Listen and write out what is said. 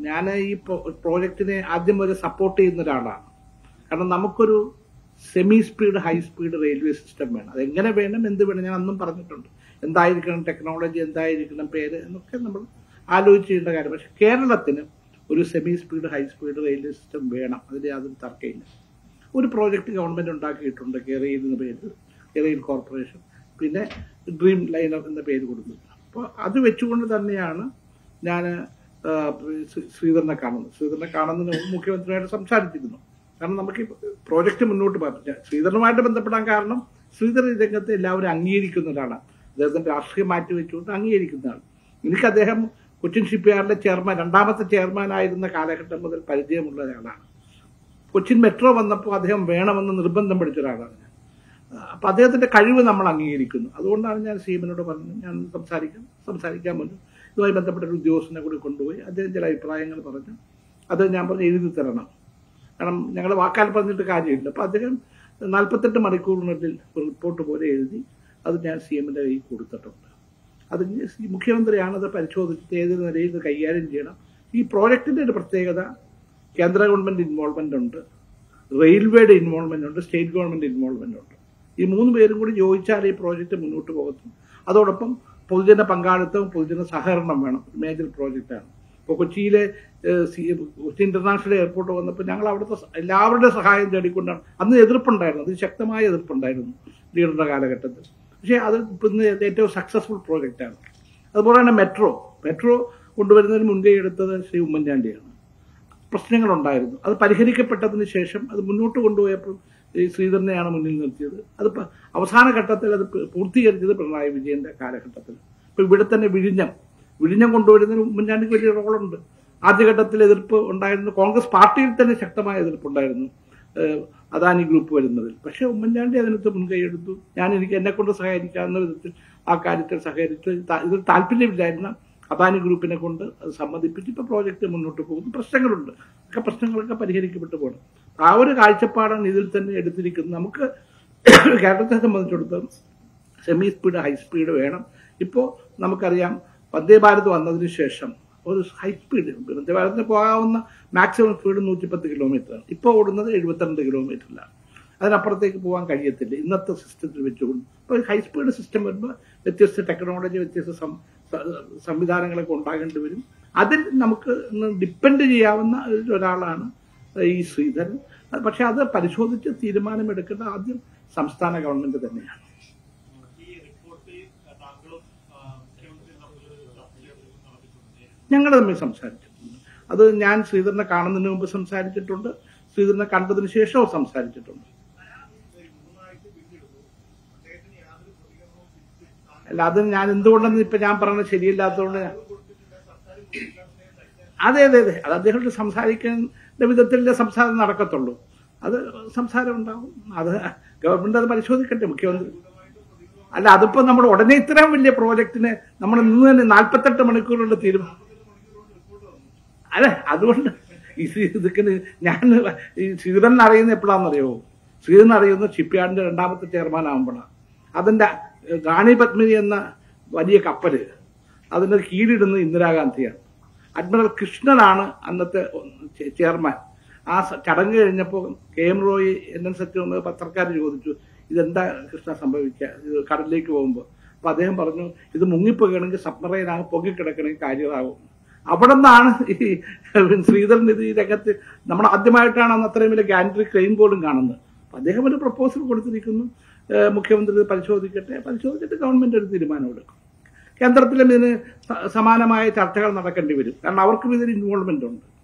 ഞാൻ ഈ പ്രോജക്റ്റിനെ ആദ്യം മുതൽ സപ്പോർട്ട് ചെയ്യുന്ന ഒരാളാണ് കാരണം നമുക്കൊരു semi speed high speed railway system വേണം അതെങ്ങനെ വേണം എന്ത് വേണം ഞാൻ അന്നും പറഞ്ഞിട്ടുണ്ട് എന്തായിരിക്കണം ടെക്നോളജി എന്തായിരിക്കണം പേര് എന്നൊക്കെ നമ്മൾ ആലോചിച്ച് ചെയ്യേണ്ട കാര്യം പക്ഷെ കേരളത്തിന് ഒരു semi speed high speed railway system വേണം അതിൽ യാതൊരു തർക്കമില്ല ഒരു പ്രോജക്റ്റ് ഗവൺമെന്റ് ഉണ്ടാക്കിയിട്ടുണ്ട് കേരയിൽ എന്ന പേരിൽ കേരയിൽ കോർപ്പറേഷൻ പിന്നെ ഡ്രീം ലൈനർ എന്ന പേര് കൊടുക്കുന്നത് അപ്പോൾ അത് വെച്ചുകൊണ്ട് തന്നെയാണ് ഞാൻ ശ്രീധരനെ കാണുന്നത് ശ്രീധരനെ കാണുന്നതിന് മുമ്പ് മുഖ്യമന്ത്രിയായിട്ട് സംസാരിച്ചിരുന്നു കാരണം നമുക്ക് ഈ പ്രോജക്റ്റ് മുന്നോട്ട് പോകാൻ ശ്രീധരനുമായിട്ട് ബന്ധപ്പെടാൻ കാരണം ശ്രീധരൻ ഈ രംഗത്ത് എല്ലാവരും അംഗീകരിക്കുന്ന ഒരാളാണ് അദ്ദേഹത്തിന്റെ രാഷ്ട്രീയം മാറ്റി വെച്ചുകൊണ്ട് അംഗീകരിക്കുന്നതാണ് എനിക്ക് അദ്ദേഹം കൊച്ചിൻ ഷിപ്പ്യാർഡിലെ ചെയർമാൻ രണ്ടാമത്തെ ചെയർമാൻ ആയിരുന്ന കാലഘട്ടം മുതൽ പരിചയമുള്ള ഒരാളാണ് കൊച്ചിൻ മെട്രോ വന്നപ്പോൾ അദ്ദേഹം വേണമെന്ന് നിർബന്ധം പിടിച്ച ഒരാളാണ് ഞാൻ അപ്പൊ അദ്ദേഹത്തിന്റെ കഴിവ് നമ്മൾ അംഗീകരിക്കുന്നു അതുകൊണ്ടാണ് ഞാൻ സീമനോട് പറഞ്ഞത് ഞാൻ സംസാരിക്കാം സംസാരിക്കാൻ മുന്നു ഇതുമായി ബന്ധപ്പെട്ട ഒരു ഉദ്യോഗസ്ഥനെ കൂടി കൊണ്ടുപോയി അദ്ദേഹം ചില അഭിപ്രായങ്ങൾ പറഞ്ഞു അത് ഞാൻ പറഞ്ഞ് എഴുതി തരണം കാരണം ഞങ്ങൾ വാക്കാൽ പറഞ്ഞിട്ട് കാര്യമില്ല അപ്പൊ അദ്ദേഹം നാൽപ്പത്തെട്ട് മണിക്കൂറിനുള്ളിൽ ഒരു റിപ്പോർട്ട് പോലെ എഴുതി അത് ഞാൻ സി എമ്മിന്റെ കയ്യിൽ കൊടുത്തിട്ടുണ്ട് അത് ഈ മുഖ്യമന്ത്രിയാണ് അത് പരിശോധിച്ചിട്ട് ഏത് നിലയിൽ ഇത് കൈകാര്യം ചെയ്യണം ഈ പ്രോജക്റ്റിന്റെ ഒരു പ്രത്യേകത കേന്ദ്ര ഗവൺമെന്റ് ഇൻവോൾവ്മെന്റ് ഉണ്ട് റെയിൽവേയുടെ ഇൻവോൾവ്മെന്റ് ഉണ്ട് സ്റ്റേറ്റ് ഗവൺമെന്റ് ഇൻവോൾവ്മെന്റ് ഉണ്ട് ഈ മൂന്ന് പേരും കൂടി യോജിച്ചാൽ ഈ പ്രോജക്റ്റ് മുന്നോട്ട് പോകത്തും അതോടൊപ്പം പൊതുജന പങ്കാളിത്തവും പൊതുജന സഹകരണം വേണം മേജർ പ്രോജക്റ്റാണ് ഇപ്പോൾ കൊച്ചിയിലെ ഏഹ്, സി- കൊച്ചി ഇന്റർനാഷണൽ എയർപോർട്ട് വന്നപ്പോൾ ഞങ്ങൾ അവിടുത്തെ സ- എല്ലാവരുടെ സഹായം തേടിക്കൊണ്ടാണ് അന്ന് എതിർപ്പുണ്ടായിരുന്നു അത് ശക്തമായ എതിർപ്പുണ്ടായിരുന്നു ലീഡറുടെ കാലഘട്ടത്തിൽ പക്ഷേ അത് ഇന്ന് ഏറ്റവും സക്സസ്ഫുൾ പ്രോജക്റ്റാണ് അതുപോലെ തന്നെ മെട്രോ മെട്രോ കൊണ്ടുവരുന്നതിന് മുൻകൈ എടുത്തത് ശ്രീ ഉമ്മൻചാണ്ടിയാണ് പ്രശ്നങ്ങളുണ്ടായിരുന്നു അത് പരിഹരിക്കപ്പെട്ടതിന് ശേഷം അത് മുന്നോട്ട് കൊണ്ടുപോയപ്പോൾ ഈ ശ്രീധരനെയാണ് മുന്നിൽ നിർത്തിയത് അത് പ- അവസാന ഘട്ടത്തിൽ അത് പ് പൂർത്തീകരിച്ചത് പിണറായി വിജയന്റെ കാലഘട്ടത്തിൽ ഇപ്പൊ ഇവിടെ തന്നെ വിഴിഞ്ഞം വിഴിഞ്ഞം കൊണ്ടുവരുന്നതിന് ഉമ്മൻചാണ്ടിക്ക് വലിയ റോളുണ്ട് ആദ്യഘട്ടത്തിൽ എതിർപ്പ് ഉണ്ടായിരുന്നു കോൺഗ്രസ് പാർട്ടിയിൽ തന്നെ ശക്തമായ എതിർപ്പുണ്ടായിരുന്നു ഏഹ് അദാനി ഗ്രൂപ്പ് വരുന്നതിൽ പക്ഷേ ഉമ്മൻചാണ്ടി അതിനകത്ത് മുൻകൈ എടുത്തു ഞാൻ എനിക്ക് എന്നെ കൊണ്ട് സഹകരിക്കാവുന്ന വിധത്തിൽ ആ കാര്യത്തിൽ സഹകരിച്ച് താ- ഇതിൽ താല്പര്യമില്ലായിരുന്ന അദാനി ഗ്രൂപ്പിനെ കൊണ്ട് അത് സമ്മതിപ്പിച്ച് ഇപ്പൊ പ്രോജക്റ്റ് മുന്നോട്ട് പോകുന്നു പ്രശ്നങ്ങളുണ്ട് ഒക്കെ പ്രശ്നങ്ങളൊക്കെ പരിഹരിക്കപ്പെട്ടു പോകണം ആ ഒരു കാഴ്ചപ്പാടാണ് ഇതിൽ തന്നെ എടുത്തിരിക്കുന്നത് നമുക്ക് കേരളത്തെ സംബന്ധിച്ചിടത്തോളം സെമി സ്പീഡ് ഹൈ സ്പീഡ് വേണം ഇപ്പോൾ നമുക്കറിയാം വന്ദേ ഭാരത് വന്നതിന് ശേഷം ഒരു ഹൈ സ്പീഡ് വന്ദേ ഭാരതിന് പോകാവുന്ന മാക്സിമം സ്പീഡ് നൂറ്റിപ്പത്ത് കിലോമീറ്ററാണ് ഇപ്പോൾ ഓടുന്നത് എഴുപത്തിരണ്ട് കിലോമീറ്ററിലാണ് അതിനപ്പുറത്തേക്ക് പോകാൻ കഴിയത്തില്ല ഇന്നത്തെ സിസ്റ്റത്തിൽ വെച്ചുകൊണ്ട് ഇപ്പോൾ ഹൈ സ്പീഡ് സിസ്റ്റം വരുമ്പോൾ വ്യത്യസ്ത ടെക്നോളജി വ്യത്യസ്ത സം- സ- സംവിധാനങ്ങളൊക്കെ ഉണ്ടാകേണ്ടി വരും അതിൽ നമുക്ക് ഡിപ്പെൻഡ് ചെയ്യാവുന്ന ഒരാളാണ് ഈ ശ്രീധരൻ പക്ഷെ അത് പരിശോധിച്ച് തീരുമാനമെടുക്കേണ്ട ആദ്യം സംസ്ഥാന ഗവൺമെന്റ് തന്നെയാണ് ഈ റിപ്പോർട്ടിൽ താങ്കളും ആ, മുഖ്യമന്ത്രിയും തമ്മിൽ ഒരു ചർച്ച നടത്തിയിട്ടുണ്ട് ഞങ്ങൾ തമ്മിൽ സംസാരിച്ചിട്ടുണ്ട് അത് ഞാൻ ശ്രീധരനെ കാണുന്നതിന് മുമ്പ് സംസാരിച്ചിട്ടുണ്ട് ശ്രീധരനെ കണ്ടതിന് ശേഷവും സംസാരിച്ചിട്ടുണ്ട് അല്ല അത് ഞാൻ എന്തുകൊണ്ടെന്ന് ഇപ്പൊ ഞാൻ പറഞ്ഞത് ശരിയല്ലാത്തതുകൊണ്ട് ഞാൻ- അതെ അതെ അതെ അത് അദ്ദേഹത്തോട് സംസാരിക്കേണ്ട വിധത്തിലെ സംസാരം നടക്കത്തുള്ളൂ അത് സംസാരം ഉണ്ടാവും അത് ഗവൺമെന്റ് അത് പരിശോധിക്കട്ടെ മുഖ്യമന്ത്രി അല്ല അതിപ്പോ നമ്മൾ ഉടനെ ഇത്രയും വലിയ പ്രോജക്റ്റിന് നമ്മൾ ഇന്ന് തന്നെ നാൽപ്പത്തെട്ട് മണിക്കൂറുകൊണ്ട് തീരുമാനം അതെ അതുകൊണ്ട് ഈ ഇതൊക്കെ ഞാൻ ഈ ശ്രീധരൻ അറിയുന്ന എപ്പോഴാണെന്നറിയോ ശ്രീധരൻ അറിയുന്ന ഷിപ്പ്യാർഡിന്റെ രണ്ടാമത്തെ ചെയർമാൻ ആകുമ്പോഴാണ് അതിന്റെ ഏഹ്, റാണി പത്മിനി എന്ന വലിയ കപ്പല് അതിന്റെ കീഴിടുന്നത് ഇന്ദിരാഗാന്ധിയാണ് അഡ്മിറൽ കൃഷ്ണനാണ് അന്നത്തെ ചെ- ചെയർമാൻ ആ സ- ചടങ്ങ് കഴിഞ്ഞപ്പോൾ K M Roy N N സത്യം വന്ന് പത്രക്കാർ ചോദിച്ചു ഇതെന്താ കൃഷ്ണ സംഭവിക്കുക ഇത് കടലിലേക്ക് പോകുമ്പോൾ അപ്പൊ അദ്ദേഹം പറഞ്ഞു ഇത് മുങ്ങിപ്പോകണമെങ്കിൽ സബ്മറൈനാണ് പൊങ്ങിക്കിടക്കണമെങ്കിൽ കാര്യമാകും അവിടെ നിന്നാണ് ഈ ശ്രീധരൻ ഇത് ഈ രംഗത്ത് നമ്മൾ ആദ്യമായിട്ടാണ് അന്ന് അത്രയും വലിയ ഗാൻഡറി ക്ലെയിം പോലും കാണുന്നത് അപ്പൊ അദ്ദേഹം ഒരു പ്രപ്പോസൽ കൊടുത്തിരിക്കുന്നു ഏഹ് മുഖ്യമന്ത്രി ഇത് പരിശോധിക്കട്ടെ പരിശോധിച്ചിട്ട് ഗവൺമെന്റ് ഒരു തീരുമാനമെടുക്കും കേന്ദ്രത്തിലും ഇതിന് സ- സമാനമായ ചർച്ചകൾ നടക്കേണ്ടി വരും കാരണം അവർക്കും ഇതിന് ഇൻവോൾവ്മെന്റ് ഉണ്ട്